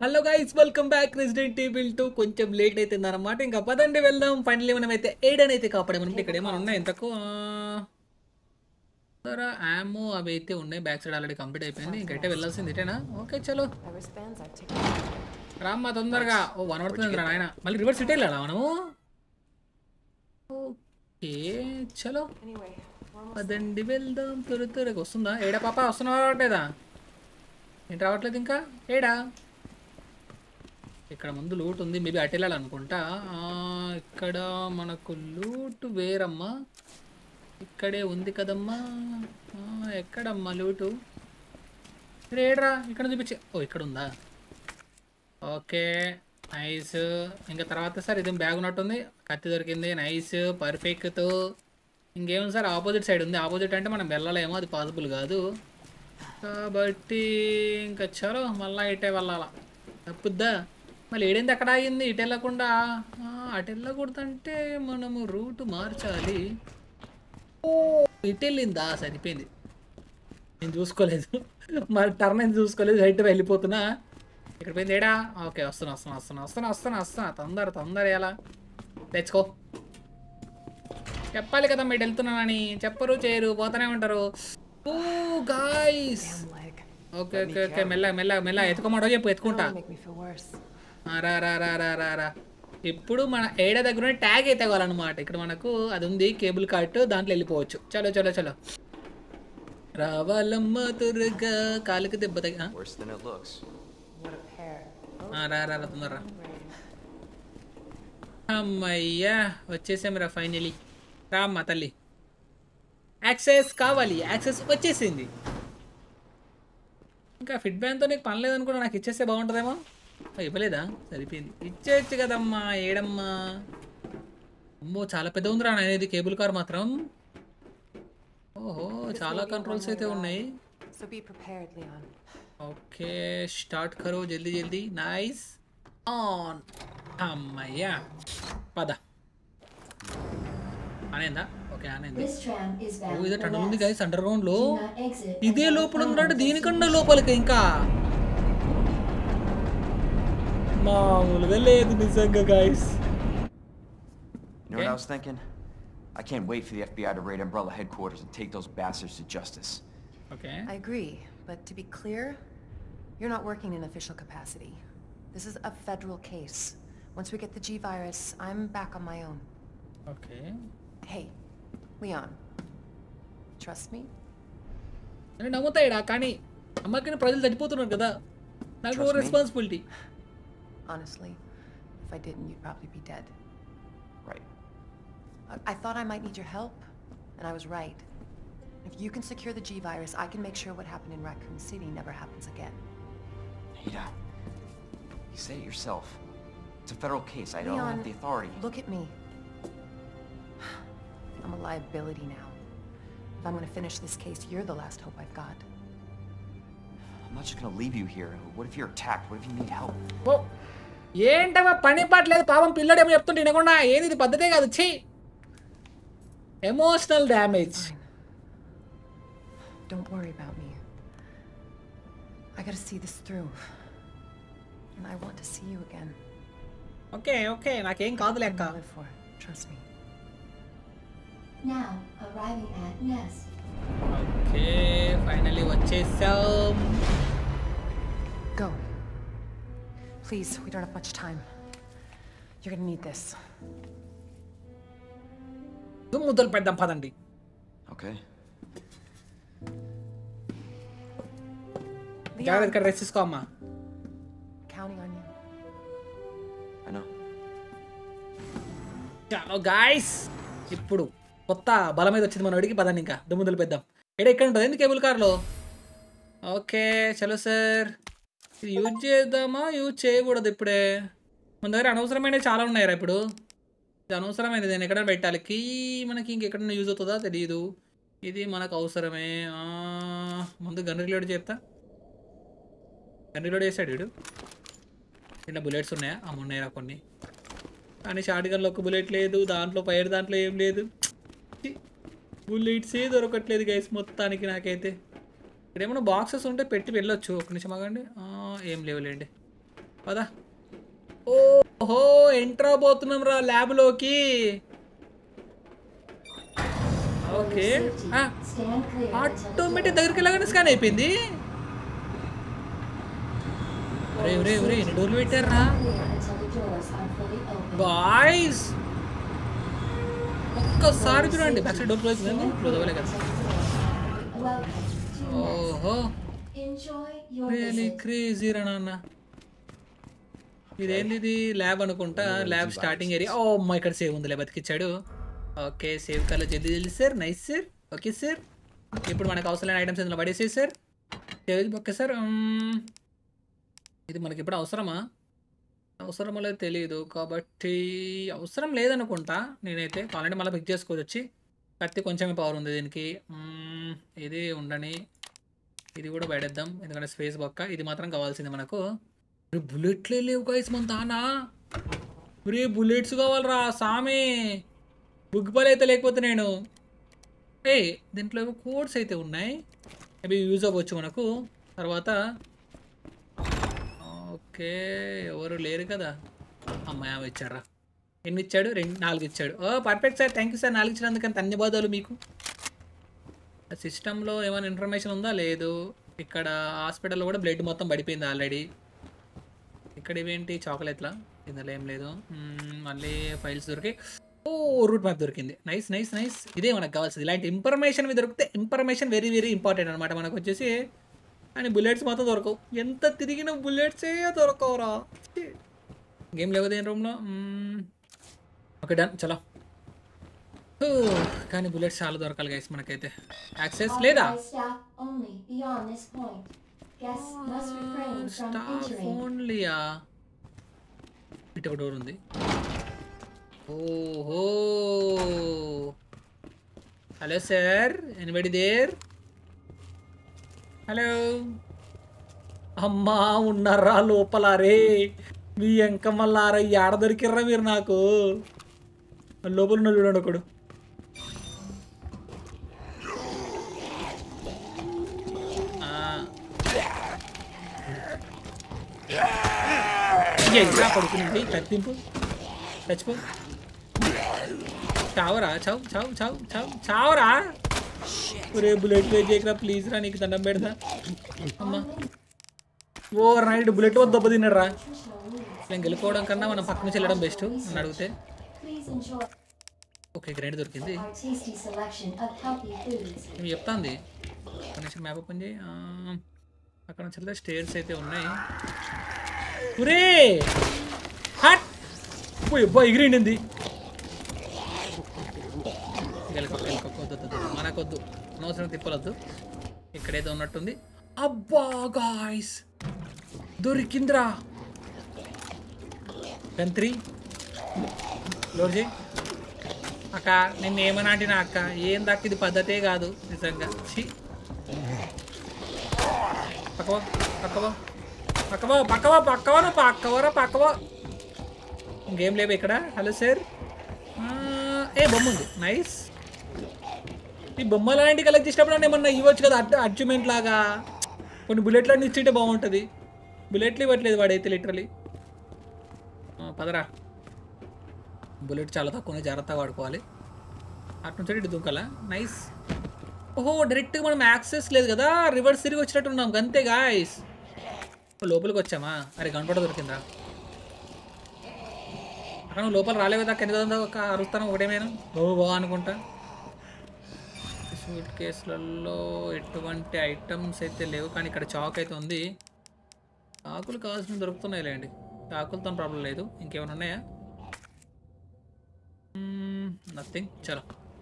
Hello guys welcome back Resident Evil two కొంచెం late అవుతుంది అనమాట ఇంకా పదండి వెళ్దాం ఫైనల్లీ మనం అయితే ఏడన్ అయితే కాపాడమని ఇక్కడ ఏమైనా ఉన్నాయి ఎంతకు సరే యామో అవి అయితే ఉన్నాయి బ్యాక్ సైడ్ ఆల్రెడీ కంప్లీట్ అయిపోయింది ఇంకైతే వెళ్ళాల్సింది ఇటేనా ఓకే చలో My wristbands, I've taken. రామ్మా తొందరగా ఓ వన్ పడుతుంది రా నాయన మళ్ళీ రివర్స్ ఇటే వెళ్ళాలా మనము ఓకే చలో Anyway, we're almost పదండి వెళ్దాం త్వర త్వరగా వస్తుందా ఏడా పాప వస్తున్నావా రావట్లేదా ఏంటి రావట్లేదు ఇంకా ఏడా ఇక్కడ ముందు లూట్ ఉంది మేబీ అటు వెళ్ళాలనుకుంటా ఆ, ఇక్కడ మనకు లూట్ వేరమ్మా ఇక్కడే ఉంది కదమ్మా ఆ, ఎక్కడమ్మా లూటు ఇక్కడ ఏడ్రా ఇక్కడ చూపించే ఓ ఇక్కడ ఉందా ఓకే నైస్ ఇంకా తర్వాత సార్ ఇది బ్యాగ్ ఉన్నట్టుంది కత్తి దొరికింది నైస్ పర్ఫెక్ట్ ఇంకేం సార్ ఆపోజిట్ సైడ్ ఉంది ఆపోజిట్ అంటే మనం వెళ్ళలేమో అది పాసిబుల్ కాదు కాబట్టి ఇంకా చలో మళ్ళీ ఇటే వెళ్ళాలా తప్పుద్దా మళ్ళీ ఏడైంది ఎక్కడ ఆగింది ఇటు వెళ్ళకుండా ఆ, అటు వెళ్ళకూడదంటే మనము రూట్ మార్చాలి ఓ ఇటు వెళ్ళిందా సరిపోయింది నేను చూసుకోలేదు మరి టర్న్ నేను చూసుకోలేదు హైట్ వెళ్ళిపోతున్నా ఇక్కడ పోయింది ఏడా ఓకే వస్తున్నా వస్తున్నా వస్తున్నా వస్తున్నా వస్తున్నా వస్తున్నా తొందర తొందర ఎలా తెచ్చుకో చెప్పాలి కదా మీరు వెళ్తున్నానని చెప్పరు చేయరు పోతానే ఉంటారు ఓ guys leg. Okay okay okay మెల్ల మెల్ల మెల్ల ఎత్తుకోమాటో చెప్పు ఎత్తుకుంటా Make me feel worse. ఆ, రా రా రా రా రా రా ఇప్పుడు మన ఏడ దగ్గర ట్యాగ్ అయితే కావాలన్నమాట ఇక్కడ మనకు అది ఉంది కేబుల్ కార్ట్ దాంట్లో వెళ్ళిపోవచ్చు చలో చలో చలో రావాలమ్మ తురుగా కాలుకి దెబ్బ తగి ఆ? Worse than it looks. What a pair. ఆ, రా రా రా తొందర రా. అమ్మయ్యా వచ్చేసాం రా ఫైనలీ రా అమ్మ తల్లి యాక్సెస్ కావాలి యాక్సెస్ వచ్చేసింది ఇంకా ఫిట్ బ్యాన్తో నీకు పని లేదనుకున్నా నాకు ఇచ్చేస్తే బాగుంటుందేమో ఓ, ఇవ్వలేదా సరిపోయింది ఇచ్చేయచ్చు కదమ్మా ఏడమ్మా అమ్మో చాలా పెద్ద ఉందిరా అనేది కేబుల్ కార్ మాత్రం ఓహో చాలా కంట్రోల్స్ అయితే ఉన్నాయి So be prepared, Leon. Okay start కరో జల్దీ జల్దీ నైస్ ఆన్ అమ్మయ్యా పద అనేందా ఓకే అనేంది This tram is ఓ bound ఇదే for టన్నల్ ఉంది west. గైస్ అండర్ గ్రౌండ్ లో Do not exit ఇదే until లోపల the ఉందంటే tunnel దీనికన్నా is లోపలికి ఇంకా మామూలుగా లేదు నిజంగా guys You know what Okay. I was thinking? I can't wait for the FBI to raid Umbrella headquarters and take those bastards to justice. Okay I agree, but to be clear, you're not working in official capacity. This is a federal case. Once we get the G-Virus, I'm back on my own. Okay Hey, Leon. Trust me? నేను నమ్ముతాయిడా కానీ అమ్మకి ప్రజలు చచ్చిపోతున్నారు కదా నాకు Trust me. Responsibility Honestly, if I didn't, you'd probably be dead. Right. I, I thought I might need your help, and I was right. If you can secure the G-Virus, I can make sure what happened in Raccoon City never happens again. Ada, you say it yourself. It's a federal case. I don't Leon, have the authority. Look at me. I'm a liability now. If I'm gonna finish this case, you're the last hope I've got. I'm not just gonna leave you here. What if you're attacked? What if you need help? ఓ ఏంటమ్మా పని పాటలేదు పాపం పిల్లడేమో చెప్తుంటే వినకుండా ఏది ఇది పద్ధతే కాదు ఛీ emotional damage Fine. Don't worry about me. I gotta see this through. And I want to see you again. Okay okay నాకేం కాదు లెక్క I live for. Trust me. Now arriving at Nest. Okay finally వచ్చేసాం Go. Please, we don't have much time. You're gonna need this. దుమ్ముదలు పెద్దాం పదండి Okay. జాగ్రత్త Leon, ఇక్కడ rest తీసుకో అమ్మా counting on you. I know. చాలో గాయస్ ఇప్పుడు కొత్త బలం మీద వచ్చింది మన అడిగి పదండి ఇంకా దుమ్ముదలు పెద్దాం ఇక్కడ ఎక్కడ ఉంటుంది ఏంది కేబుల్ కార్లో ఓకే చలో సార్ ఇది యూజ్ చేద్దామా యూజ్ చేయకూడదు ఇప్పుడే మన దగ్గర అనవసరమైనవి చాలా ఉన్నాయిరా ఇప్పుడు ఇది అనవసరమైనది నేను ఎక్కడ పెట్టాలి కీ మనకి ఇంకెక్కడన్నా యూజ్ అవుతుందా తెలియదు ఇది మనకు అవసరమే ఆ, ముందు గన్ రిలోడ్ చేస్తా గన్ రిలోడ్ చేస్తాడు వీడు ఇలా బుల్లెట్స్ ఉన్నాయా అమ్మ ఉన్నాయా కొన్ని కానీ షార్ట్ గన్లో ఒక బుల్లెట్ లేదు దాంట్లో ఫైర్ దాంట్లో ఏం లేదు బుల్లెట్సే దొరకట్లేదు గైస్ మొత్తానికి నాకైతే ఇక్కడ ఏమైనా బాక్సెస్ ఉంటే పెట్టి వెళ్ళొచ్చు ఒక నిమిషం ఆగండి ఆ, ఏం లేవులేండి పద ఓహో ఎంటర్ అవబోతున్నాం రా ల్యాబ్లోకి ఓకే ఆ, Stand clear until ఆటోమేటిక్ దగ్గరికి వెళ్ళగానే స్కాన్ అయిపోయింది ఒరే ఒరే ఒరే ఎన్ని డోర్లు పెట్టారా clear until the doors are fully open. Boys ఒక్కసారి చూడండి బ్యాక్ సైడ్ డోర్ క్లోజ్ ఉంది క్లోజ్ అవ్వలే కదా Welcome to ఓహో Enjoy your really visit. Crazy రా నాన్న ఇదేంది ఇది ల్యాబ్ అనుకుంటా ల్యాబ్ స్టార్టింగ్ ఏరియా ఓ అమ్మ ఇక్కడ సేవ్ ఉందిలే బతికిచ్చాడు ఓకే సేవ్ కలర్ జల్దీ జల్దీ sir nice sir okay sir ఇప్పుడు మనకు అవసరమైన ఐటమ్స్ ఇందులో పడేసేది సార్ సేవ్ ఓకే సార్ మ్మ్. ఇది మనకి ఇప్పుడు అవసరమా అవసరమో లేదో తెలియదు కాబట్టి అవసరం లేదనుకుంటా నేనైతే కావాలంటే మళ్ళీ పిక్ చేసుకోవచ్చు వచ్చి కత్తి కొంచెమే పవర్ ఉంది దీనికి మ్మ్. ఇది ఉండని ఇది కూడా పడేద్దాం ఎందుకంటే స్పేస్ బొక్క ఇది మాత్రం కావాల్సింది మనకు రే బుల్లెట్లే లేవు గైస్ మన తానా రే బుల్లెట్స్ కావాలరా సామే బుగ్గిపల్ అయితే లేకపోతే నేను ఏ దీంట్లో ఏవో కోడ్స్ అయితే ఉన్నాయి అవి యూజ్ అవ్వచ్చు మనకు తర్వాత ఓకే ఎవరు లేరు కదా అమ్మాయి ఆమె ఇచ్చారా ఎన్ని ఇచ్చాడు రెండు నాలుగు ఇచ్చాడు ఓ perfect sir thank you sir నాలుగు ఇచ్చినందుకు ధన్యవాదాలు మీకు సిస్టంలో ఏమైనా ఇన్ఫర్మేషన్ ఉందా లేదు ఇక్కడ హాస్పిటల్లో కూడా బ్లడ్ మొత్తం పడిపోయింది ఆల్రెడీ ఇక్కడ ఇవేంటి చాక్లెట్లా ఇందులో ఏం లేదు మ్మ్, మళ్ళీ ఫైల్స్ దొరికి ఓ రూట్ మ్యాప్ దొరికింది నైస్ నైస్ నైస్ ఇదే మనకు కావాల్సింది ఇలాంటి ఇన్ఫర్మేషన్ దొరికితే ఇన్ఫర్మేషన్ వెరీ వెరీ ఇంపార్టెంట్ అనమాట మనకు వచ్చేసి అని బుల్లెట్స్ మాత్రం దొరకవు ఎంత తిరిగిన బుల్లెట్సే దొరకవురా గేమ్ లేవు దేని రూమ్లో ఓకే డన్ చలో హూ, కానీ బుల్లెట్స్ చాలా దొరకాలి గైస్ మనకైతే యాక్సెస్ లేదా Authorized staff only beyond this point. Guests must refrain from staff entering. ఓన్లీయా ఇటు ఒక డోర్ ఉంది ఓహో hello sir anybody there hello అమ్మా ఉన్నారా లోపల రే మీ ఎంకమల్లారా ఏడ దొరికిర్రా మీరు నాకు లోపల ఉన్న చూడండి ఒకడు ఆ. ఎగ్రా పడుకునింది కత్తింపు చచ్చిపో చావరా చావు చావు చావు చావు చావరా ఒరే బుల్లెట్ పే చేయకరా ప్లీజ్ రా నీకు దండం పెడతా అమ్మా ఓ నైట్ బుల్లెట్ వద్ద దెబ్బ తిన్నాడు రా నేను గెలుకోవడం కన్నా మనం పక్క నుంచి వెళ్ళడం బెస్ట్ అని అడిగితే Please enjoy ఓకే గ్రైండ్ దొరికింది our tasty selection of healthy foods. ఏమి చెప్తాంది కనీసం మ్యాప్ ఓపెన్ చేయి ఆ, అక్కడ నుంచి వెళ్తే స్టేర్స్ అయితే ఉన్నాయి ఒరే హట్ పోయి అబ్బా ఎగిరిండింది గెలకొక్క గెలకొక్క వద్దు వద్దు, వద్దు మనకొద్దు అనవసరం తిప్పలొద్దు ఇక్కడేదో ఉన్నట్టుంది అబ్బా గాయస్ దొరికిందిరా గన్ త్రీ లోడ్ చేయి అక్క నిన్ను ఏమని అంటినా అక్క ఏం దక్క ఇది పద్ధతే కాదు నిజంగా ఛీ పక్కవో పక్కవో పక్కవో పక్కవో పక్కవో నువ్వు పక్కవోరా పక్కవో ఇంకేం లేవు ఇక్కడ హలో సార్ ఏ బొమ్మ ఉంది నైస్ ఈ బొమ్మ లాంటి కలెక్ట్ చేసినప్పుడు ఏమన్నా ఇవ్వచ్చు కదా అడ్ అడ్జుమెంట్ లాగా కొన్ని బుల్లెట్లు అన్ని ఇచ్చింటే బాగుంటుంది బుల్లెట్లు ఇవ్వట్లేదు వాడైతే లిటరలీ పదరా బుల్లెట్ చాలా తక్కువ జాగ్రత్తగా వాడుకోవాలి అటు నుంచి ఇటు దుంకలా నైస్ ఓహో డైరెక్ట్గా మనం యాక్సెస్ లేదు కదా రివర్స్ తిరిగి వచ్చినట్టు ఉన్నాం అంతే గాయస్ లోపలికి వచ్చామా అరే గణపడ దొరికిందా అక్కడ నువ్వు లోపల రాలేవు కదా కింద కదా ఒక అరుస్తాను ఒకటేమైనా ఓ బా అనుకుంటా సూట్ కేసులలో ఎటువంటి ఐటమ్స్ అయితే లేవు కానీ ఇక్కడ చాక్ అయితే ఉంది చాకులు కావాల్సినవి దొరుకుతున్నాయి లేండి చాకులతో ప్రాబ్లం లేదు ఇంకేమైనా ఉన్నాయా నథింగ్ చలో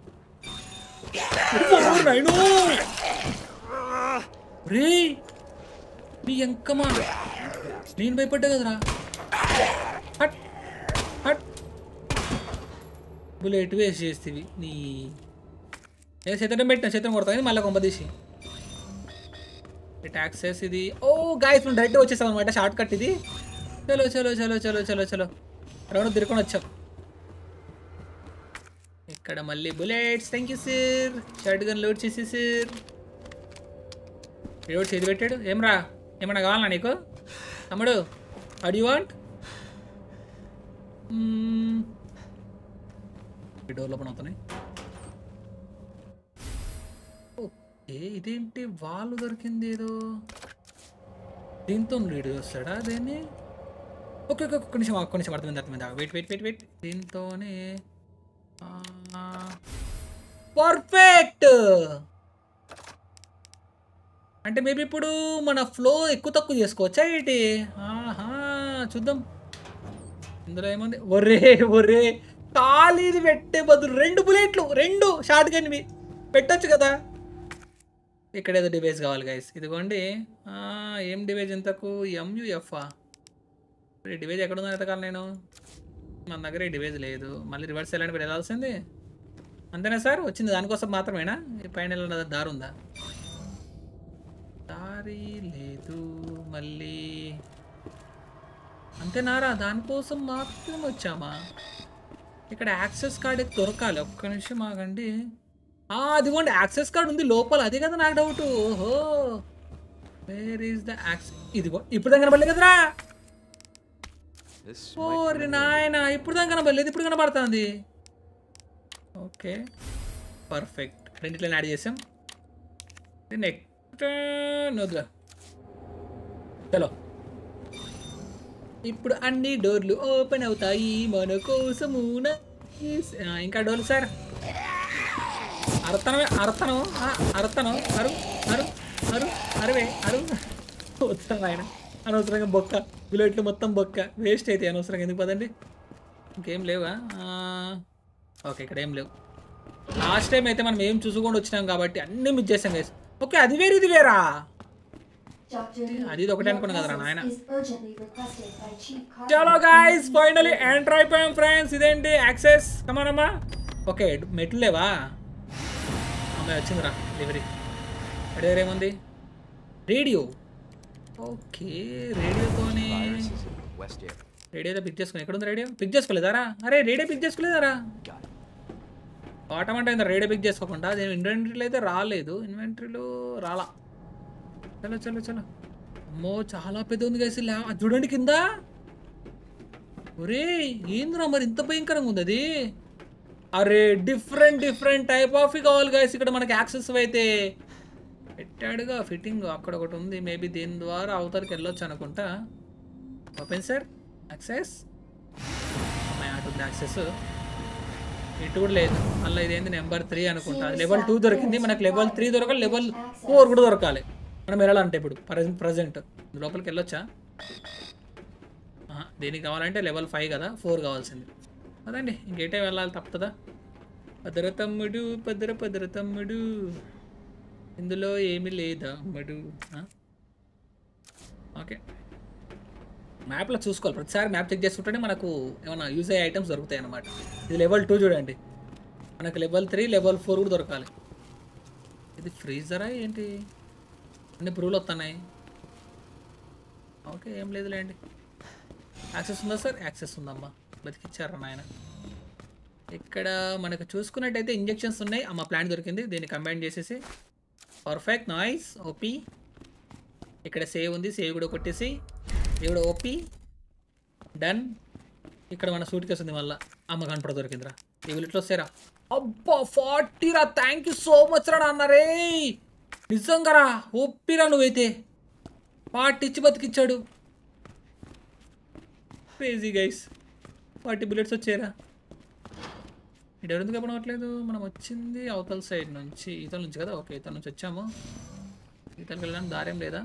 రే నీ ఎంకమా నేను భయపడ్డా కదరా హట్ హట్ బుల్లెట్ వేస్ట్ చేస్తేవి నీ ఏ చేతడం పెట్టిన చేతం కొడతాను మళ్ళీ కొంప తీసి ట్యాక్సెస్ ఇది ఓ గాయస్ మనం డైరెక్ట్ వచ్చేసాం అనమాట షార్ట్ కట్ ఇది చలో చలో చలో చలో చలో చలో రౌండ్ తిరుకొని వచ్చాం ఇక్కడ మళ్ళీ bullets thank you sir shotgun load చేసి సార్ లోడ్ చేతి పెట్టాడు ఏమరా ఏమన్నా కావాలా నీకు తమ్ముడు అడ్ యూ వాంట్ ఈ డోర్లో పని అవుతున్నాయి ఓకే ఇదేంటి వాళ్ళు దొరికింది ఏదో దీంతో రీడ్ వస్తాడా దేన్ని ఓకే ఓకే ఒక్క నిమిషం ఒక్క నిమిషం అర్థమైంది అర్థమైంది వెయిట్ వెయిట్ వెయిట్ వెయిట్ దీంతోనే పర్ఫెక్ట్ అంటే మేబీ ఇప్పుడు మన ఫ్లో ఎక్కువ తక్కువ చేసుకోవచ్చా ఏంటి ఆహా చూద్దాం ఇందులో ఏముంది ఒరే ఒరే ఖాళీది పెట్టే బదులు రెండు బుల్లెట్లు రెండు షార్ట్ గన్వి పెట్టొచ్చు కదా ఇక్కడ ఏదో డివైస్ కావాలి గైస్ ఇదిగోండి ఆ, ఏం డివైజ్ ఇంతకు ఎంయుఎఫ్ఆ ఈ డివైజ్ ఎక్కడ ఉందో ఎతకాలి నేను మన దగ్గర ఈ డివైజ్ లేదు మళ్ళీ రివర్స్ వెళ్ళండి మీరు వెళ్ళాల్సింది అంతేనా సార్ వచ్చింది దానికోసం మాత్రమేనా ఈ పైన వెళ్ళిన దారి ఉందా దారి లేదు మళ్ళీ అంతేనారా దానికోసం మాత్రం వచ్చామా ఇక్కడ యాక్సెస్ కార్డ్ దొరకాలి ఒక్క నిమిషం ఆగండి ఆ, అదిగోండి యాక్సెస్ కార్డ్ ఉంది లోపల అదే కదా నాకు డౌట్ ఓహో వేర్ ఈస్ ద యాక్సెస్ ఇదిగో ఇప్పుడు దాకా కనబడలేదు కదరా This ఓరి నాయన ఇప్పుడు దాకా కనబడలేదు ఇప్పుడు కనబడుతుంది ఓకే పర్ఫెక్ట్ రెండిట్లని యాడ్ చేసాం నెక్స్ట్ నోదుగా చలో ఇప్పుడు అన్ని డోర్లు ఓపెన్ అవుతాయి మన కోసము nice. ఆ, ఇంకా డోర్లు సార్ అరతనమే అరతనం ఆ, అరతనం అరు అరు అరు అరవే అరు వస్తాను ఆయన అనవసరంగా బొక్క బుల్లెట్లు మొత్తం బొక్క వేస్ట్ అయితే అనవసరంగా ఎందుకు పదండి ఇంకేం లేవా ఆ, ఓకే ఇక్కడ ఏం లేవు లాస్ట్ టైం అయితే మనం ఏం చూసుకొని వచ్చినాం కాబట్టి అన్నీ మిస్ చేసాం గైస్ ఓకే అది వేరు ఇది వేరా Dr. Lee, అది ఇది ఒకటే your అనుకున్నా కదరా presence నాయన. is urgently requested by Chief Carter. చలో గాయస్ ఫైనలీ ఎంటర్ అయిపోయాం ఫ్రెండ్స్ ఇదేంటి యాక్సెస్ కమానమ్మా ఓకే మెట్లు లేవా అమ్మాయి వచ్చిందిరా డెలివరీ అడే దగ్గర ఏముంది రేడియో ఓకే రేడియోతోనే virus is in the west area. Radio pick చేసుకుని ఎక్కడ ఉంది రేడియో పిక్ చేసుకోలేదారా అరే రేడియో పిక్ చేసుకోలేదారా Got it. ఆటోమేటిక్ అయిందా రేడియో పిక్ చేసుకోకుండా అది ఇన్వెంటరీలో అయితే రాలేదు ఇన్వెంటరీలో రాలా చలో చలో చలో అమ్మో చాలా పెద్ద ఉంది కలిసి చూడండి కింద ఒరే ఏంద్రా మరి ఇంత భయంకరంగా ఉంది అది అరే డిఫరెంట్ డిఫరెంట్ టైప్ ఆఫ్ కావాలి గైస్ ఇక్కడ మనకి యాక్సెస్ అయితే పెట్టాడుగా ఫిట్టింగ్ అక్కడ ఒకటి ఉంది మేబీ దీని ద్వారా అవతలకి వెళ్ళొచ్చు అనుకుంటా ఓపెన్ సార్ యాక్సెస్ అమ్మాయి అటు ఉంది యాక్సెస్ ఇటు కూడా లేదు మళ్ళీ ఇదేంది నెంబర్ త్రీ అనుకుంటా లెవెల్ టూ దొరికింది మనకు లెవెల్ త్రీ దొరకాలి లెవెల్ ఫోర్ కూడా దొరకాలి మనం వెళ్ళాలంటే ఇప్పుడు ప్రజెంట్ ప్రజెంట్ లోపలికి వెళ్ళొచ్చా ఆహా, దీనికి కావాలంటే లెవెల్ ఫైవ్ కదా ఫోర్ కావాల్సింది అదండి ఇంకేటే వెళ్ళాలి తప్పుతుందా పదర తమ్ముడు పదర పదర తమ్ముడు ఇందులో ఏమీ లేదా అమ్మడు ఆ? ఓకే మ్యాప్లో చూసుకోవాలి ప్రతిసారి మ్యాప్ చెక్ చేసుకుంటేనే మనకు ఏమైనా యూజ్ అయ్యే ఐటమ్స్ దొరుకుతాయి అన్నమాట ఇది లెవెల్ టూ చూడండి మనకు లెవెల్ త్రీ లెవెల్ ఫోర్ కూడా దొరకాలి ఇది ఫ్రీజరా ఏంటి అన్ని బ్రూలు వస్తున్నాయి ఓకే ఏం లేదులేండి యాక్సెస్ ఉందా సార్ యాక్సెస్ ఉందమ్మా బతికిచ్చారా నాయన ఇక్కడ మనకు చూసుకున్నట్టయితే ఇంజెక్షన్స్ ఉన్నాయి అమ్మ ప్లాంట్ దొరికింది దీన్ని కంబైన్ చేసేసి పర్ఫెక్ట్ నాయిస్ ఓపీ ఇక్కడ సేవ్ ఉంది సేవ్ కూడా కొట్టేసి ఇది కూడా ఓపీ డన్ ఇక్కడ మన సూట్ కేసు ఉంది మళ్ళీ అమ్మ కనపడ దొరికిందిరా ఈ ఎట్లా వస్తారా అబ్బా ఫార్టీ రా థ్యాంక్ యూ సో మచ్ రా అన్నారే నిజంగా రా ఒప్పిరా నువ్వైతే ఫార్టీ ఇచ్చి బతికిచ్చాడు క్రేజీ గైస్ ఫార్టీ బుల్లెట్స్ వచ్చారా ఇటు ఎందుకు ఎప్పుడు అవ్వట్లేదు మనం వచ్చింది అవతల సైడ్ నుంచి ఈతల నుంచి కదా ఓకే ఈతల నుంచి వచ్చాము ఈతలకి వెళ్ళడానికి దారేం లేదా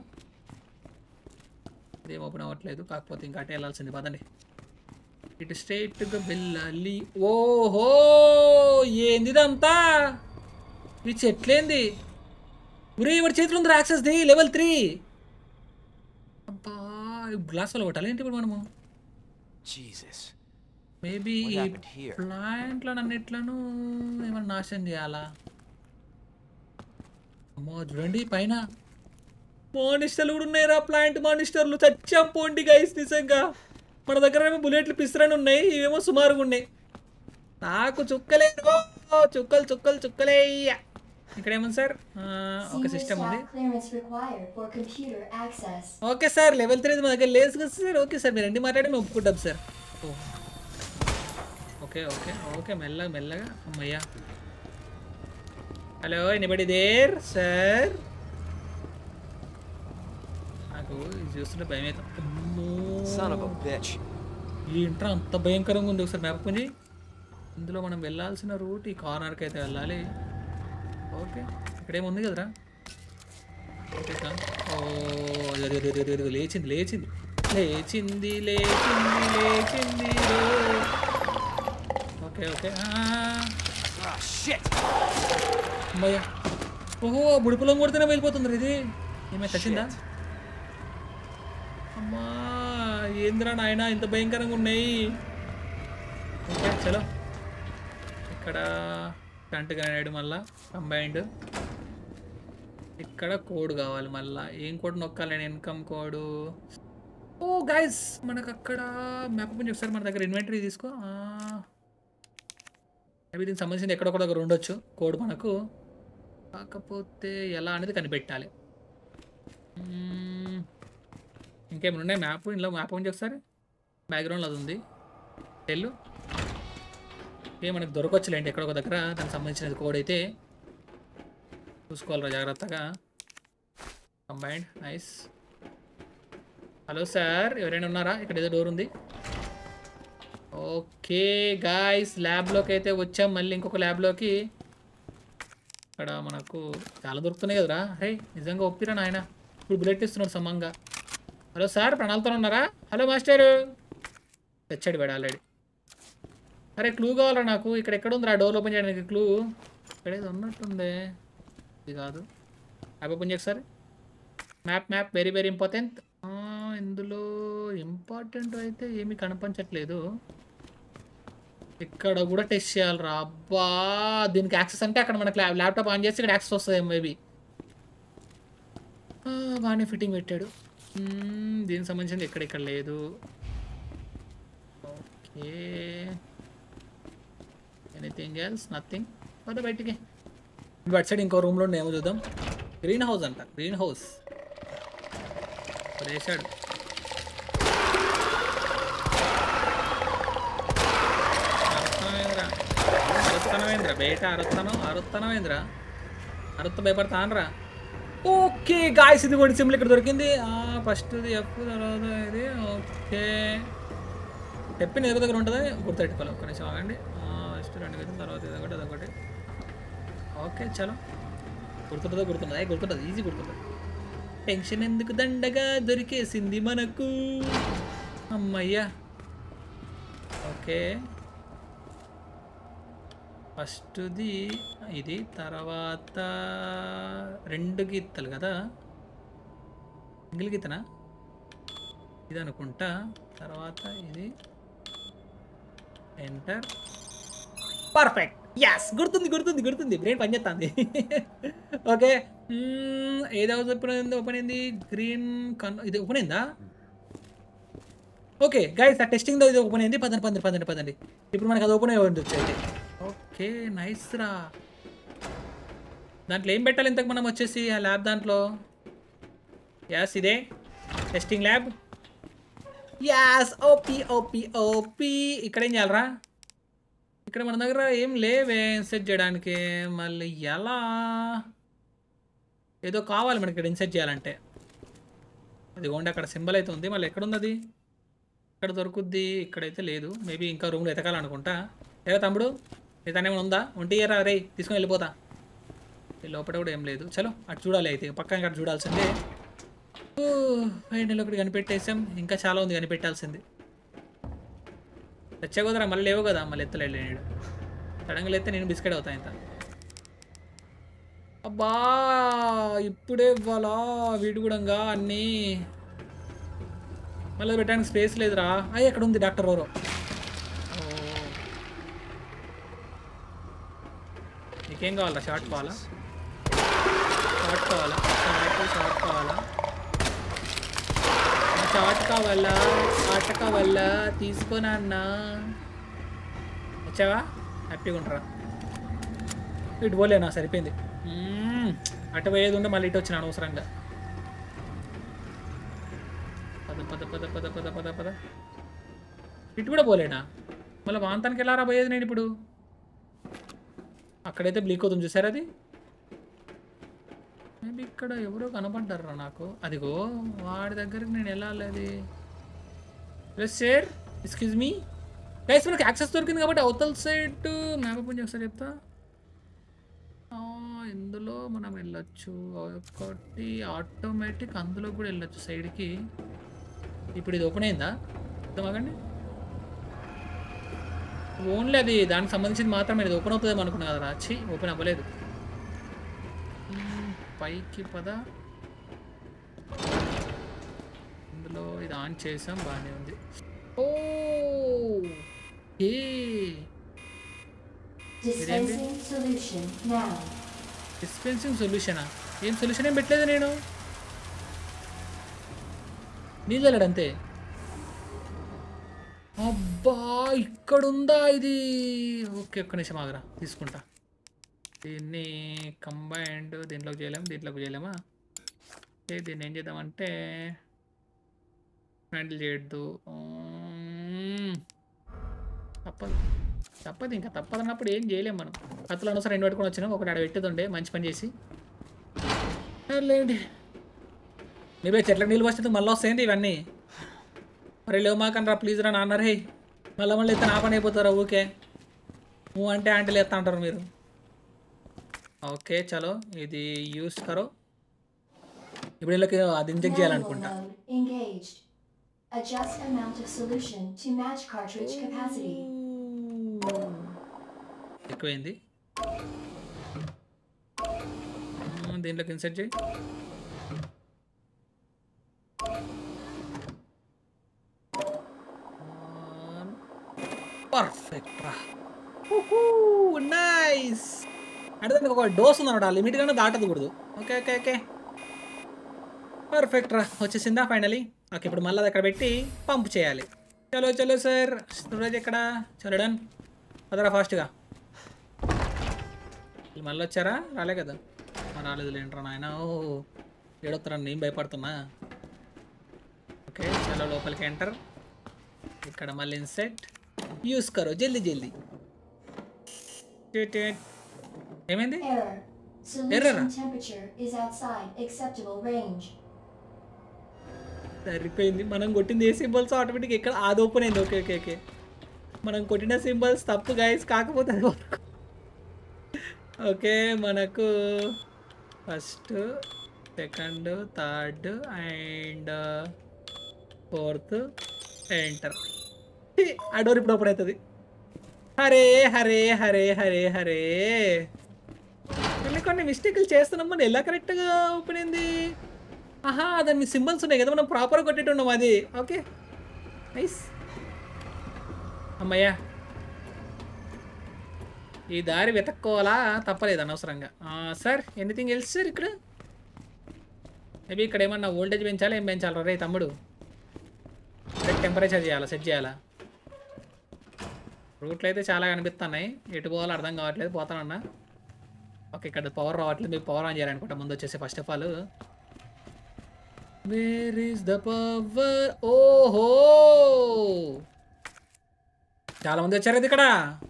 ఇదేం ఓపెన్ అవ్వట్లేదు కాకపోతే ఇంకా అటే వెళ్ళాల్సింది పదండి ఇటు స్ట్రైట్గా వెళ్ళాలి ఓహో ఏంది ఇదంతా ఈ చెట్లేంది ఉరే ఇవాడి చేతిలో ఉంది యాక్సెస్ది లెవెల్ త్రీ అబ్బా గ్లాస్ వల్ల కొట్టాలి ఏంటి ఇప్పుడు మనము Jesus. మేబీ What ఈ happened here? ప్లాంట్లను అన్నిట్లను ఏమన్నా నాశనం చేయాలా అమ్మో చూడండి పైన మానిస్టర్లు కూడా ఉన్నాయిరా ప్లాంట్ మానిస్టర్లు చచ్చాం పోండి గైస్ నిజంగా మన దగ్గర ఏమో బుల్లెట్లు పిసరని ఉన్నాయి ఇవేమో సుమారుగా ఉన్నాయి నాకు చుక్కలేదు చుక్కలు చుక్కలు చుక్కలే ఇక్కడ ఏముంది సార్ ఆ, ఒక Senior సిస్టమ్ ఉంది staff clearance required for computer access. Okay sir level three మా దగ్గర లేదు కదా సార్ ఓకే సార్ మీరు రండి మాట్లాడి మేము ఒప్పుకుంటాం సార్ ఓ. ఓకే ఓకే ఓకే మెల్లగా మెల్లగా అమ్మయ్యా హలో ఎనిబడి దేర్ సార్ నాకు ఇది చూస్తుంటే భయం అవుతుంది అమ్మో. Son of a bitch. ఏంట్రా అంత భయంకరంగా ఉంది ఒకసారి మ్యాప్ కొంచెం ఇందులో మనం వెళ్ళాల్సిన రూట్ ఈ కార్నర్కి అయితే వెళ్ళాలి ఓకే ఇక్కడేముంది కదరా ఓకే కా- ఓ ఇదిగో, ఇదిగో, ఇదిగో, ఇదిగో, లేచింది లేచింది లేచింది లేచింది లేచింది రో. ఓకే ఓకే ఆ, Ah, shit! అమ్మయ్య ఓహో బుడిపులం కొడితేనే వెళ్ళిపోతుంది ఇది ఏమైనా చచ్చిందా Shit. అమ్మా ఏంద్రా నాయన ఇంత భయంకరంగా ఉన్నాయి ఓకే చలో ఇక్కడ కంటి గ్రానైడ్ మళ్ళా కంబైండ్ ఇక్కడ కోడ్ కావాలి మళ్ళా ఏం కోడ్ నొక్కాలి నేను ఇన్కమ్ కోడ్ ఓ గైస్ మనకు అక్కడ మ్యాప్ గురించి ఒకసారి మన దగ్గర ఇన్వెంటరీ తీసుకో అవి దీనికి సంబంధించిన ఎక్కడొక్కడ దగ్గర ఉండొచ్చు కోడ్ మనకు కాకపోతే ఎలా అనేది కనిపెట్టాలి మ్మ్. ఇంకేమైనా ఉన్నాయి మ్యాప్ ఇందులో మ్యాప్ ఉంది ఒకసారి బ్యాక్గ్రౌండ్లో అది ఉంది వెళ్ళు ఏ మనకు దొరకొచ్చులేండి ఎక్కడొక దగ్గర దానికి సంబంధించిన కోడ్ అయితే చూసుకోవాలరా జాగ్రత్తగా కంబైండ్ నైస్ హలో సార్ ఎవరైనా ఉన్నారా ఇక్కడ ఏదో డోర్ ఉంది ఓకే గాయస్ ల్యాబ్లోకి అయితే వచ్చాం మళ్ళీ ఇంకొక ల్యాబ్లోకి ఇక్కడ మనకు చాలా దొరుకుతున్నాయి కదరా హే నిజంగా ఒప్పిరా నాయన ఇప్పుడు బుల్లెట్ ఇస్తున్నాడు సమంగా హలో సార్ ప్రణాళితో ఉన్నారా హలో మాస్టర్ తెచ్చాడు వాడు ఆల్రెడీ అరే క్లూ కావాలా నాకు ఇక్కడ ఎక్కడ ఉందిరా డోర్ ఓపెన్ చేయడానికి క్లూ ఇక్కడ ఏదో ఉన్నట్టుంది ఇది కాదు యాప్ ఓపెన్ చేయ ఒకసారి map map very very important ఇందులో ఇంపార్టెంట్ అయితే ఏమీ కనిపించట్లేదు ఇక్కడ కూడా టెస్ట్ చేయాలిరా అబ్బా దీనికి యాక్సెస్ అంటే అక్కడ మనకి ల్యా- ల్యాప్టాప్ ఆన్ చేస్తే ఇక్కడ యాక్సెస్ వస్తుంది మేబీ బాగానే ఫిట్టింగ్ పెట్టాడు మ్మ్, దీనికి సంబంధించింది ఇక్కడ ఇక్కడ లేదు ఓకే ఎనీథింగ్ ఎల్స్ నథింగ్ పద బయటికి ఇటు అటు సైడ్ ఇంకో రూమ్లో ఏమో చూద్దాం గ్రీన్ హౌస్ అంట గ్రీన్ హౌస్ వేసాడు అరుత్తనమేంద్ర అరుత్తనమేంద్ర బయట అరుత్తనం అరుత్తనమేంద్ర అరుత్త భయపడతానరా ఓకే గాయస్ ఇది కూడా సింబల్ ఇక్కడ దొరికింది ఫస్ట్ ఇది ఎఫ్ తర్వాత ఇది ఓకే చెప్పిన ఎదురు దగ్గర ఉంటుంది గుర్తుపెట్టుకోవాలి ఒక్క నిమిషం ఆగండి ఫస్ట్ రెండు గది తర్వాత ఇది ఒకటి అదొకటి ఓకే చలో గుర్తుంటుందో గుర్తుంటుంది గుర్తుంటుంది ఈజీ గుర్తుంటుంది టెన్షన్ ఎందుకు దండగా దొరికేసింది మనకు అమ్మయ్యా ఓకే ఫస్ట్ది ఇది తర్వాత రెండు గీతలు కదా సింగిల్ గీతనా ఇది అనుకుంటా తర్వాత ఇది ఎంటర్ పర్ఫెక్ట్ యాస్ గుర్తుంది గుర్తుంది గుర్తుంది బ్రెయిన్ పనిచేస్తుంది ఓకే ఏది హౌస్ ఓపెన్ అయింది ఓపెన్ అయింది గ్రీన్ కన్ ఇది ఓపెన్ అయిందా ఓకే గైస్ ఆ టెస్టింగ్ ఇది ఓపెన్ అయింది పదండి పదండి పదండి పదండి ఇప్పుడు మనకి అది ఓపెన్ అయ్యి ఉండొచ్చు అయితే ఓకే నైస్ రా దాంట్లో ఏం పెట్టాలి ఇంతకు మనం వచ్చేసి ఆ ల్యాబ్ దాంట్లో యాస్ ఇదే టెస్టింగ్ ల్యాబ్ యాస్ ఓపి ఓపి ఓపి ఇక్కడ ఏం చేయాలరా ఇక్కడ మన దగ్గర ఏం లేవే ఇన్సెట్ చేయడానికి మళ్ళీ ఎలా ఏదో కావాలి మనకి ఇక్కడ ఇన్సెట్ చేయాలంటే అది ఓన్లీ అక్కడ సింబల్ అయితే ఉంది మళ్ళీ ఎక్కడ ఉంది అది ఇక్కడ దొరుకుద్ది ఇక్కడైతే లేదు మేబీ ఇంకా రూమ్లో ఎతకాలనుకుంటా ఏదో తమ్ముడు ఏదైనా ఏమైనా ఉందా ఒంటి ఇయరా రే తీసుకొని వెళ్ళిపోతా ఈ లోపల కూడా ఏం లేదు చలో అటు చూడాలి అయితే పక్కన అటు చూడాల్సిందే ఫైనల్ ఒకటి కనిపెట్టేసాం ఇంకా చాలా ఉంది కనిపెట్టాల్సింది తెచ్చా కుదరా మళ్ళీ లేవు కదా మళ్ళీ ఎత్తలేడు నేను సడన్గా లేస్తే నేను బిస్కెట్ అవుతా ఇంత అబ్బా ఇప్పుడే ఇవ్వాలా వీడు కూడా అన్నీ మళ్ళీ పెట్టడానికి స్పేస్ లేదురా అయ్యి ఎక్కడ ఉంది డాక్టర్ ఎవరో ఓ. నీకేం కావాలా షార్ట్ కావాలా షార్ట్ కావాలా షార్ట్ షార్ట్ కావాలా షార్ట్ కావాలా షార్ట్ కావాలా తీసుకోనా అన్న వచ్చావా హ్యాపీగా ఉంటారా ఇటు పోలేనా సరిపోయింది మ్మ్. అటు పోయేది ఉంటే మళ్ళీ ఇటు వచ్చిన అనవసరంగా పద పద పద పద పద పద పద ఇటు కూడా పోలేనా మళ్ళీ వాంతానికి వెళ్ళారా పోయేది నేను ఇప్పుడు అక్కడైతే బ్లీక్ అవుతుంది చూసారా అది మేబీ ఇక్కడ ఎవరో కనపడ్డారా నాకు అదిగో వాడి దగ్గరికి నేను వెళ్ళాలి అది yes sir excuse me guys మనకి యాక్సెస్ దొరికింది కాబట్టి అవతల సైడ్ మ్యాప్ ఓపెన్ ఒకసారి చెప్తా ఆ, ఇందులో మనం వెళ్ళొచ్చు ఒకటి ఆటోమేటిక్ అందులో కూడా వెళ్ళొచ్చు సైడ్కి ఇప్పుడు ఇది ఓపెన్ అయిందా అర్థమాగండి ఓన్లీ అది దానికి సంబంధించింది మాత్రమే ఇది ఓపెన్ అవుతుంది అనుకున్నా కదా రాచి ఓపెన్ అవ్వలేదు మ్మ్, పైకి పద ఇందులో ఇది ఆన్ చేసాం బాగానే ఉంది ఓ ఏ Dispensing solution now. డిస్పెన్సింగ్ సొల్యూషనా ఏం సొల్యూషన్ ఏం పెట్టలేదు నేను నీళ్ళు చల్లాడు అంతే అబ్బా ఇక్కడుందా ఇది ఓకే ఒక్క నిమిషం ఆగరా తీసుకుంటా దీన్ని కంబైండ్ దీంట్లోకి చేయలేము దీంట్లోకి చేయలేమా ఓకే, దీన్ని ఏం చేద్దామంటే హ్యాండిల్ చేయొద్దు మ్మ్. తప్పదు తప్పదు ఇంకా తప్పదు అన్నప్పుడు ఏం చేయలేం మనం కత్తులు అనవసరం రెండు పెట్టుకొని వచ్చినాం ఒకటి ఆడ పెట్టేదుండే మంచి పని చేసి లేండి మీరే చెట్లకు నీళ్ళు వస్తుంది మళ్ళీ వస్తాయండి ఇవన్నీ మరి లేవు మాకనరా ప్లీజ్ రా నాన్న రే మళ్ళీ మళ్ళీ ఎత్తే నా పని అయిపోతారా ఊకే నువ్వు అంటే ఆంటీలు ఎత్తా అంటారు మీరు ఓకే చలో ఇది యూస్ కరో ఇప్పుడు వీళ్ళకి అది ఇంజెక్ట్ Manual చేయాలనుకుంటా mode engaged. Adjust amount of solution to match cartridge capacity. ఎక్కువైంది ఆ, దీంట్లోకి ఇన్సర్ట్ చేయి పర్ఫెక్ట్ రా నైస్ అంటే దానికి ఒక డోస్ ఉందన్నమాట లిమిట్ గానే దాటదు కూడదు ఓకే ఓకే ఓకే పర్ఫెక్ట్ రా వచ్చేసిందా ఫైనలీ ఓకే ఇప్పుడు మళ్ళీ అది అక్కడ పెట్టి పంప్ చేయాలి చలో చలో సార్ స్టోరేజ్ ఎక్కడ చలో డన్ పదరా ఫాస్ట్గా వీళ్ళు మళ్ళీ వచ్చారా రాలే కదా ఆ, రాలేదు లేంట్రా నాయన ఓ ఏడొస్తారా నేను భయపడుతున్నా ఓకే చలో లోపలికి ఎంటర్ ఇక్కడ మళ్ళీ ఇన్సెట్ యూస్ కరో జల్దీ జల్దీ టిట్ టిట్. ఏమైంది Error. Error. Solution temperature is outside acceptable range. సరిపోయింది మనం కొట్టింది ఏ సింబల్స్ ఆటోమేటిక్ ఎక్కడ అది ఓపెన్ అయింది ఓకే ఓకే ఓకే మనం కొట్టిన సింబల్స్ తప్పు గైస్ కాకపోతే అది work. ఓకే మనకు first second third and fourth enter ఆ డోర్ ఇప్పుడు ఓపెన్ అవుతుంది హరే హరే హరే హరే హరే కొన్ని కొన్ని మిస్టేక్లు చేస్తున్నాం మనం ఎలా కరెక్ట్గా ఓపెన్ అయింది ఆహా దాని సింబల్స్ ఉన్నాయి కదా మనం ప్రాపర్గా కొట్టేట్టున్నాం అది ఓకే నైస్ అమ్మయ్యా ఈ దారి వెతక్కోవాలా తప్పలేదు అనవసరంగా సార్ ఎనీథింగ్ ఎల్స్ సార్ ఇక్కడ మేబీ ఇక్కడ ఏమన్నా వోల్టేజ్ పెంచాలా ఏం పెంచాలా రే తమ్ముడు టెంపరేచర్ చేయాలా సెట్ చేయాలా రూట్లు అయితే చాలా కనిపిస్తున్నాయి ఎటు పోవాలో అర్థం కావట్లేదు పోతానన్నా ఓకే ఇక్కడ పవర్ రావట్లేదు మీకు పవర్ ఆన్ చేయాలనుకుంటా ముందు వచ్చేసి first of all where is the power ఓహో చాలా మంది వచ్చారు కదా ఇక్కడ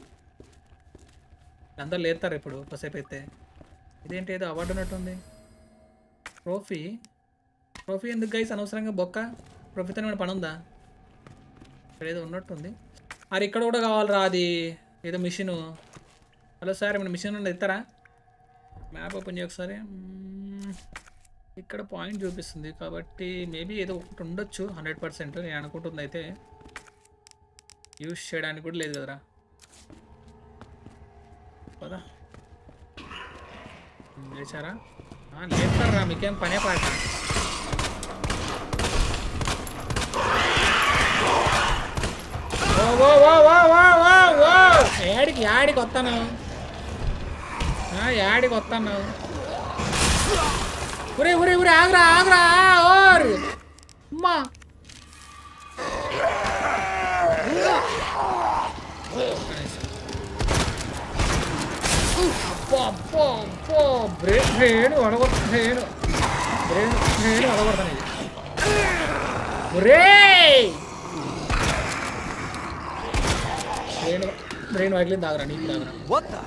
అందరు లేస్తారు ఇప్పుడు కొద్దిసేపు అయితే ఇదేంటి ఏదో అవార్డు ఉన్నట్టుంది ట్రోఫీ ట్రోఫీ ఎందుకు గైస్ అనవసరంగా బొక్క ట్రోఫీతో ఏమైనా పని ఉందా ఇక్కడ ఏదో ఉన్నట్టుంది అరే ఇక్కడ కూడా కావాలరా అది ఏదో మిషన్ హలో సార్ ఏమైనా మిషన్ ఉన్నది ఇస్తారా మ్యాప్ ఓపెన్ చేయ ఒకసారి మ్మ్. ఇక్కడ పాయింట్ చూపిస్తుంది కాబట్టి మేబీ ఏదో ఒకటి ఉండొచ్చు హండ్రెడ్ పర్సెంట్ నేను అనుకుంటుంది అయితే యూస్ చేయడానికి కూడా లేదు కదరా పదా లేచారా ఆ, లేస్తారా మీకేం పనే పాట ఓ ఓ ఓ ఓ ఓ ఓ ఓ ఏడికి యాడికి వస్తాను ఆ, యాడికి వస్తాను ఒరే ఒరే ఒరే ఆగ్రా ఆగ్రా ఓర్ అమ్మా అబ్బా అబ్బో అబ్బో బ్రెయిన్ బ్రెయిన్ వడగొట్టు బ్రెయిన్ బ్రెయిన్ బ్రెయిన్ వడగొడతాను ఇది ఒరేయ్ బ్రెయిన్ బ్రెయిన్ వగిలింది తాగరా నీకు తాగరా What the?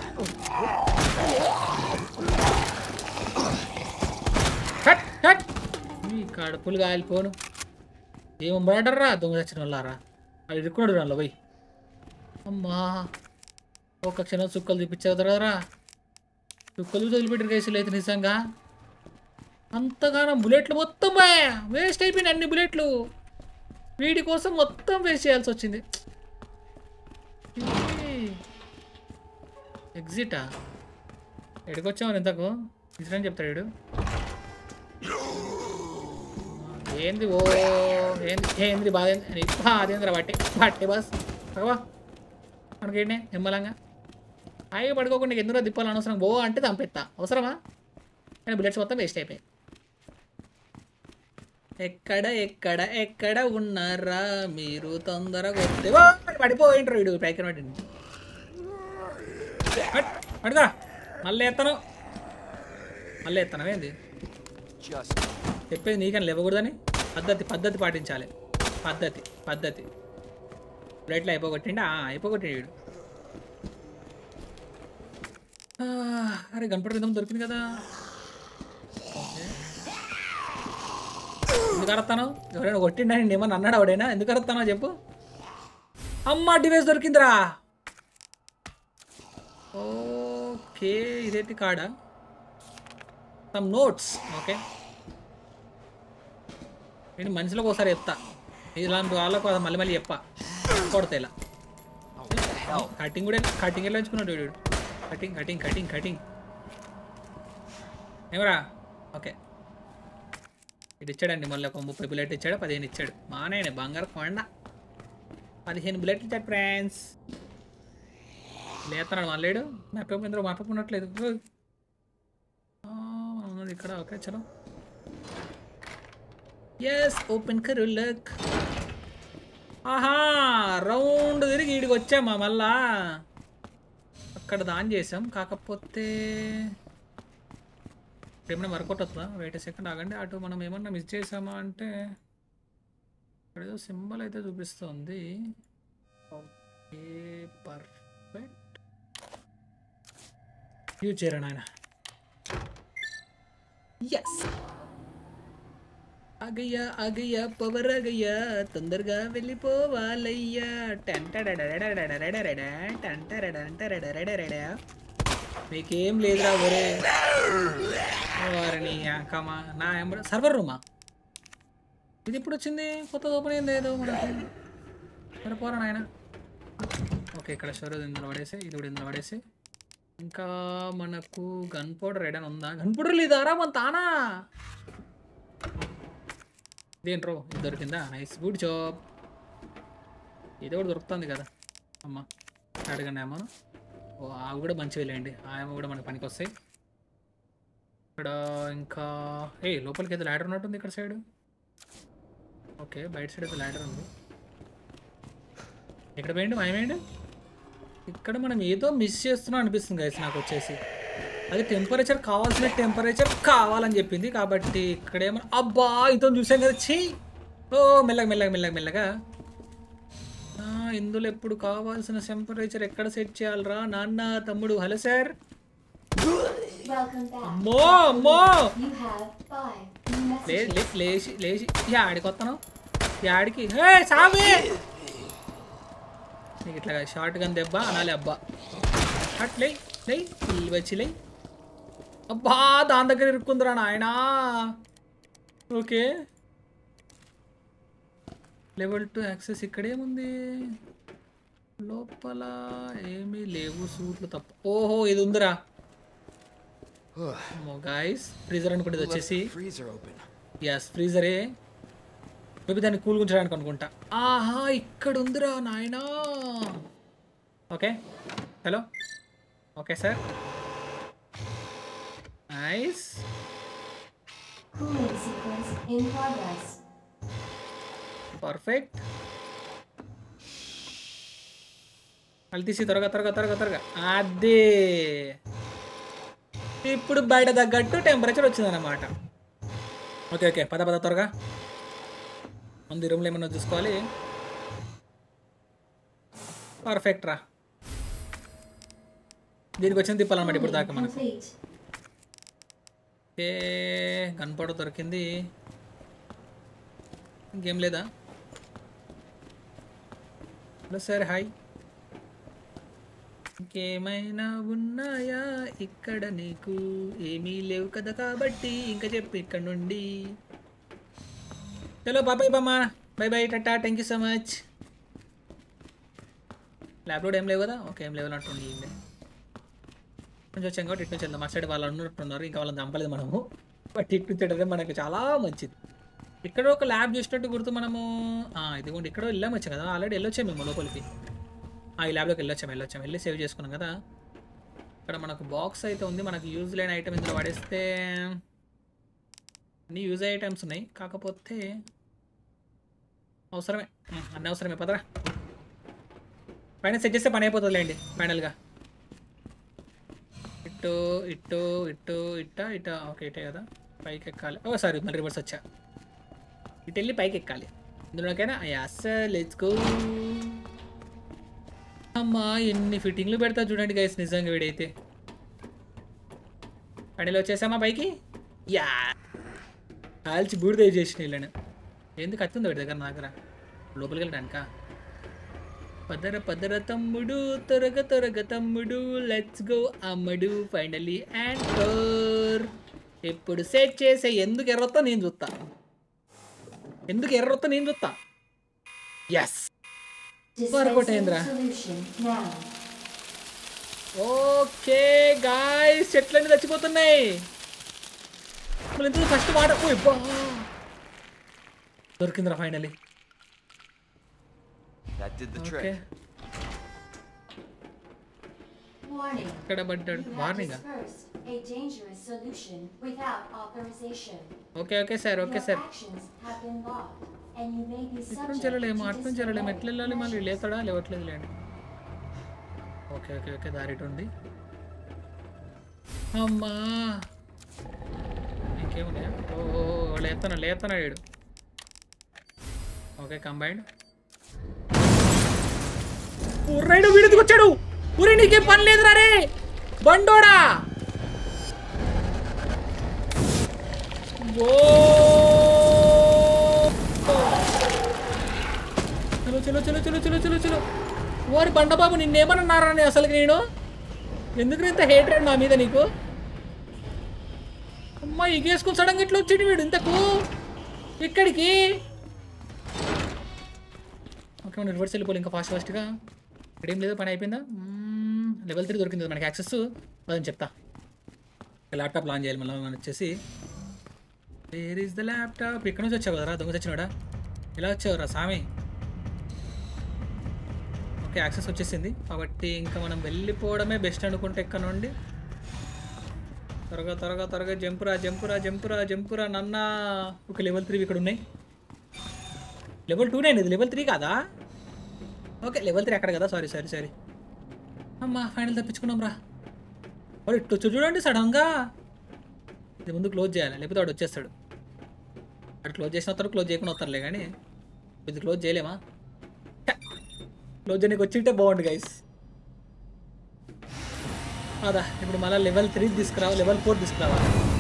హట్ హట్ ఈ కడుపులు కాలిపోను ఏం రా దొంగ చచ్చిన వాళ్ళారా అది ఇరుక్కున్నాడు దానిలో పోయి అమ్మా ఒక క్షణం చుక్కలు చూపించావు కదరా చుక్కలు వదిలిపెట్టిన కేసులు అయితే నిజంగా అంతగానం బుల్లెట్లు మొత్తం వేస్ట్ అయిపోయినాయి అన్ని బుల్లెట్లు వీడి కోసం మొత్తం వేస్ట్ చేయాల్సి వచ్చింది ఎగ్జిటా ఎడికొచ్చామని ఇంతకు ఇన్సిడెంట్ చెప్తాడు వీడు ఏంది ఓ ఏంది ఏంది బాధ ఏంది బాధేంద్ర బట్టి బట్టి బస్ పగవా మనకేంటి నిమ్మలంగా హాయిగా పడుకోకుండా నీకు ఎందులో దిప్పాలి అనవసరం ఓ అంటే చంపెత్తా అవసరమా కానీ బుల్లెట్స్ మొత్తం వేస్ట్ అయిపోయాయి ఎక్కడ ఎక్కడ ఎక్కడ ఉన్నారా మీరు తొందరగా వస్తే ఓ పడిపోయింటారు వీడు పైకి పట్టింది పడుగా మళ్ళీ ఎత్తను మళ్ళీ ఎత్తనం ఏంది Just చెప్పేది నీకని లేవకూడదని పద్ధతి పద్ధతి పాటించాలి పద్ధతి పద్ధతి ప్లేట్లో అయిపోగొట్టిండా ఆ, అయిపోగొట్టిండు వీడు ఆ, అరే గణపతి విధం దొరికింది కదా ఓకే. ఎందుకు అరుస్తాను ఎవరైనా కొట్టిండా నేను ఏమన్నా అన్నాడు ఆవిడైనా ఎందుకు అరుస్తానో చెప్పు అమ్మ డివైస్ దొరికిందిరా ఓకే ఇదేంటి కాడా సమ్ నోట్స్ ఓకే నేను మనుషులకు ఒకసారి చెప్తా ఇలాంటి వాళ్ళకు అది మళ్ళీ మళ్ళీ చెప్పా కొడతా ఇలా oh, what the hell? Cutting కూడా కటింగ్ ఎలా ఎంచుకున్నాడు వీడు కటింగ్ కటింగ్ కటింగ్ కటింగ్ ఏమరా ఓకే ఇటు ఇచ్చాడండి మళ్ళీ ఒక ముప్పై బుల్లెట్ ఇచ్చాడు పదిహేను ఇచ్చాడు మానేనే బంగారు కొండ పదిహేను బుల్లెట్ ఇచ్చాడు ఫ్రెండ్స్ లేస్తున్నాడు మళ్ళీడు మ్యాప్ ఇందులో మ్యాప్ ఉన్నట్లేదు ఓయ్. ఆ, ఉన్నది ఇక్కడ ఓకే చలో ఎస్ ఓపెన్ కరు లక్ ఆహా రౌండ్ తిరిగి ఈడికి వచ్చామా మళ్ళా అక్కడ దాన్ చేసాం కాకపోతే ఏమైనా వర్కౌట్ అవుతుందా వెయిట్ సెకండ్ ఆగండి అటు మనం ఏమన్నా మిస్ చేసామా అంటే ఇక్కడ ఏదో సింబల్ అయితే చూపిస్తుంది ఓకే పర్ఫెక్ట్ యూజ్ చేయరా నాయన ఎస్ అగయ్యా అగయ్యా పవర్ అగయ్యా తొందరగా వెళ్ళిపోవాలయ్యా టంటడడడడడడడడడ, టంటరడంటరడడడడడ. మీకేం లేదురా ఒరే వారిని కమా నా ఎంబడ సర్వర్ రూమా ఇది ఎప్పుడు వచ్చింది కొత్త ఓపెన్ అయింది ఏదో మనకు మరి పోరా నాయన ఓకే ఇక్కడ షోరూమ్ ఇందులో పడేసి ఇది కూడా ఇందులో పడేసి ఇంకా మనకు గన్ పౌడర్ రెడీ ఉందా గన్ పౌడర్ లేదారా మన తానా ఇదేంట్రో ఇది దొరికిందా నైస్ గుడ్ జాబ్ ఇది కూడా దొరుకుతుంది కదా అమ్మ అడగండి అమ్మ ఓ అవి కూడా మంచివి లేండి ఆమె కూడా మనకి పనికి వస్తాయి ఇక్కడ ఇంకా ఏ లోపలికి ఏదో ల్యాడర్ ఉన్నట్టుంది ఇక్కడ సైడ్ ఓకే బయట సైడ్ అయితే ల్యాడర్ ఉంది ఇక్కడ పోయిండు మాయమేండు ఇక్కడ మనం ఏదో మిస్ చేస్తున్నాం అనిపిస్తుంది గైస్ నాకు వచ్చేసి అది టెంపరేచర్ కావాల్సిన టెంపరేచర్ కావాలని చెప్పింది కాబట్టి ఇక్కడేమో అబ్బా ఇతో చూసాం కదా ఛీ ఓ మెల్లగా మెల్లగా మెల్లగా మెల్లగా ఆ, ఇందులో ఎప్పుడు కావాల్సిన టెంపరేచర్ ఎక్కడ సెట్ చేయాలరా నాన్న తమ్ముడు హలో సార్ Welcome back. అమ్మో అమ్మో You have five new లే messages. లే లేచి లేచి యాడికి వస్తాను యాడికి హే సామి నీకు ఇట్లా షార్ట్ గన్ దెబ్బ అనాలి అబ్బా అట్ లే లే ఇల్లు వచ్చి లే అబ్బా దాని దగ్గర ఇరుక్కుందిరా నాయనా ఓకే లెవెల్ టూ యాక్సెస్ ఇక్కడేముంది లోపల ఏమీ లేవు సూట్లు తప్ప ఓహో ఇది ఉందిరా గాయస్ ఫ్రీజర్ అనుకుంటే ఇది వచ్చేసి freezer open. ఎస్ ఫ్రీజరే మేబీ దాన్ని కూల్ ఉంచడానికి అనుకుంటా ఆహా ఇక్కడ ఉందిరా నాయనా okay hello okay sir nice Cooling sequence in progress. Perfect మళ్ళీ తీసి త్వరగా త్వరగా త్వరగా త్వరగా అదే ఇప్పుడు బయట తగ్గట్టు టెంపరేచర్ వచ్చిందన్నమాట ఓకే ఓకే పద పద త్వరగా ముందు రూమ్లో ఏమన్నా చూసుకోవాలి పర్ఫెక్ట్ రా దీనికి వచ్చిన తిప్పాలన్నమాట ఇప్పుడు దాకా మనకు complete. ఏ గన్ పౌడర్ దొరికింది ఇంకేం లేదా హలో సార్ హాయ్ ఇంకేమైనా ఉన్నాయా ఇక్కడ నీకు ఏమీ లేవు కదా కాబట్టి ఇంకా చెప్పు ఇక్కడ నుండి చలో బాబాయ్ బామ్మా బై బై టాటా థ్యాంక్ యూ సో మచ్ ల్యాబ్లో ఏం లేవు కదా ఓకే ఏం లేవు అన్నట్టుండి ఏం లేవు నుంచి వచ్చాం కాబట్టి ఇటు నుంచి వెళ్దాం మా సైడ్ వాళ్ళు ఉన్నట్టున్నారు ఇంకా వాళ్ళని చంపలేదు మనము బట్ ఇటు నుంచి వెళ్ళడం మనకు చాలా మంచిది ఇక్కడ ఒక ల్యాబ్ చూసినట్టు గుర్తు మనము ఆ, ఇదిగోండి ఇక్కడ వెళ్ళాము వచ్చాం కదా ఆల్రెడీ వెళ్ళొచ్చాం మేము లోపలికి ఆ, ఈ ల్యాబ్లోకి వెళ్ళొచ్చాం వెళ్ళొచ్చాం వెళ్ళి సేవ్ చేసుకున్నాం కదా ఇక్కడ మనకు బాక్స్ అయితే ఉంది మనకు యూజ్ లేని ఐటమ్ ఇందులో పడేస్తే అన్ని యూజ్ అయ్యే ఐటమ్స్ ఉన్నాయి కాకపోతే అవసరమే ఉం, అన్నీ అవసరమే పదరా పైన సెట్ చేస్తే పని అయిపోతుందిలేండి ఫైనల్గా ఇటు ఇటు ఇటు ఇట్ట ఇట ఓకే ఇటే కదా పైకి ఎక్కాలి ఓ సారీ మళ్ళీ రివర్స్ వచ్చా ఇటు వెళ్ళి పైకి ఎక్కాలి ఇందులోకైనా యాస్ లెట్స్ గో అమ్మా ఎన్ని ఫిట్టింగ్లు పెడతా చూడండి గైస్ నిజంగా వీడైతే పనిలో వచ్చేసామా పైకి యా కాల్చి బూడిద చేసిన వీళ్ళని ఎందుకు కత్తుందో వీడి దగ్గర నా దగ్గర లోపలికి వెళ్ళడానికా పదర పదర తమ్ముడు త్వరగ త్వరగ తమ్ముడు లెట్స్ గో అమ్మడు ఫైనలీ అండ్ ఎప్పుడు సెట్ చేసే ఎందుకు ఎర్రొత్తా నేను చూస్తా ఎందుకు ఎర్రొత్తా నేను చూస్తా ఎస్ Workout Dispensing అయిందిరా. solution now. ఓకే గాయస్ చెట్లన్నీ చచ్చిపోతున్నాయి మళ్ళీ ఎందుకు ఫస్ట్ వాటర్ ఓ ఇబ్బా. దొరికిందిరా finally That did the okay trick. Warning. ఇక్కడ పడ్డాడు You have warning dispersed a dangerous solution without authorization. Okay okay sir okay Your sir actions have been logged, and you may be ఇటు నుంచి subject వెళ్ళలేము to అటు నుంచి వెళ్ళలేము disciplinary ఎట్లా వెళ్ళాలి మళ్ళీ measures. లేతాడా లేవట్లేదు లేండి ఓకే ఓకే ఓకే దారి ఇటు ఉంది అమ్మా ఇంకేమున్నాయా ఓ ఓ, ఓ, లేతన లేతన ఏడు ఓకే కంబైండ్ ఉర్రైడు వీడికి వచ్చాడు ఉరి నీకేం పని లేదురా రే బండోడా ఓ చలో చలో చలో చలో చలో చలో చలో ఓరి బండబాబు నిన్నేమన్నారని అసలుకి నేను ఎందుకు ఇంత హేట్రెడ్ నా మీద నీకు అమ్మా ఎగేసుకుని సడన్గా ఇట్లా వచ్చాడు వీడు ఇంతకు ఇక్కడికి ఓకే మనం రివర్స్ వెళ్ళిపోవాలి ఇంకా ఫాస్ట్ ఫాస్ట్గా ఇక్కడ ఏం లేదు పని అయిపోయిందా లెవెల్ త్రీ దొరికింది మనకి యాక్సెస్ అదని చెప్తా ల్యాప్టాప్ లాంచ్ చేయాలి మళ్ళీ మనం వచ్చేసి వేర్ ఈస్ ద ల్యాప్టాప్ ఇక్కడ నుంచి వచ్చావు కదరా దొంగ వచ్చినాడా ఇలా వచ్చావురా సామి ఓకే యాక్సెస్ వచ్చేసింది కాబట్టి ఇంకా మనం వెళ్ళిపోవడమే బెస్ట్ అనుకుంటే ఇక్కడ నుండి త్వరగా త్వరగా త్వరగా జంపురా జంపురా జంపురా జంపురా నన్న ఒక లెవెల్ త్రీ ఇక్కడ ఉన్నాయి లెవెల్ టూనే ఇది లెవెల్ త్రీ కాదా ఓకే లెవెల్ త్రీ అక్కడ కదా సారీ సారీ సారీ అమ్మా ఫైనల్ తప్పించుకున్నాం రా వాడు ఇటు వచ్చి చూడండి సడన్గా ఇది ముందు క్లోజ్ చేయాలి లేకపోతే వాడు వచ్చేస్తాడు వాడు క్లోజ్ చేసిన వస్తారు క్లోజ్ చేయకుండా వస్తారులే కానీ ఇది క్లోజ్ చేయలేమా క్లోజ్ చేయడానికి వచ్చింటే బాగుండు గైస్ అదా ఇప్పుడు మళ్ళీ లెవెల్ త్రీ తీసుకురావాలి లెవెల్ ఫోర్ తీసుకురావాలి